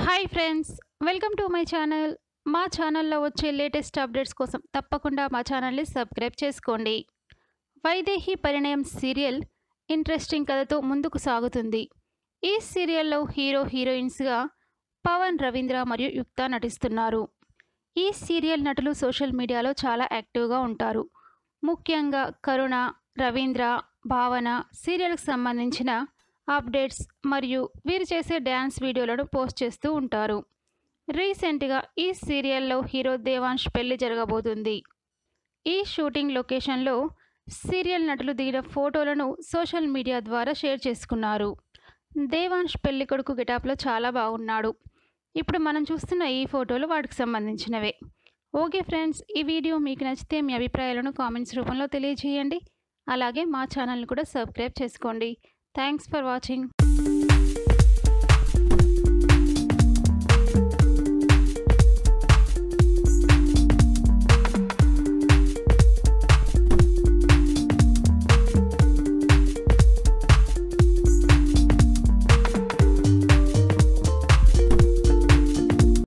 hi friends welcome to my channel మా ఛానల్లో వచ్చే లేటెస్ట్ అప్డేట్స్ కోసం తప్పకుండా మా ఛానల్ని సబ్స్క్రైబ్ చేసుకోండి వైదేహి పరిణయం సీరియల్ ఇంట్రెస్టింగ్ కథతో ముందుకు సాగుతుంది ఈ సీరియల్లో హీరో హీరోయిన్స్గా పవన్ రవీంద్ర మరియు యుక్త నటిస్తున్నారు ఈ సీరియల్ నటులు సోషల్ మీడియాలో చాలా యాక్టివ్గా ఉంటారు ముఖ్యంగా కరుణ రవీంద్ర భావన సీరియల్కి సంబంధించిన అప్డేట్స్ మరియు వీరు చేసే డ్యాన్స్ వీడియోలను పోస్ట్ చేస్తూ ఉంటారు రీసెంట్గా ఈ సీరియల్లో హీరో దేవాంశ్ పెళ్లి జరగబోతుంది ఈ షూటింగ్ లొకేషన్లో సీరియల్ నటులు దిగిన ఫోటోలను సోషల్ మీడియా ద్వారా షేర్ చేసుకున్నారు దేవాంశ్ పెళ్లి కొడుకు గెటాప్లో చాలా బాగున్నాడు ఇప్పుడు మనం చూస్తున్న ఈ ఫోటోలు వాటికి సంబంధించినవే ఓకే ఫ్రెండ్స్ ఈ వీడియో మీకు నచ్చితే మీ అభిప్రాయాలను కామెంట్స్ రూపంలో తెలియజేయండి అలాగే మా ఛానల్ని కూడా సబ్స్క్రైబ్ చేసుకోండి థ్యాంక్స్ ఫర్ వాచింగ్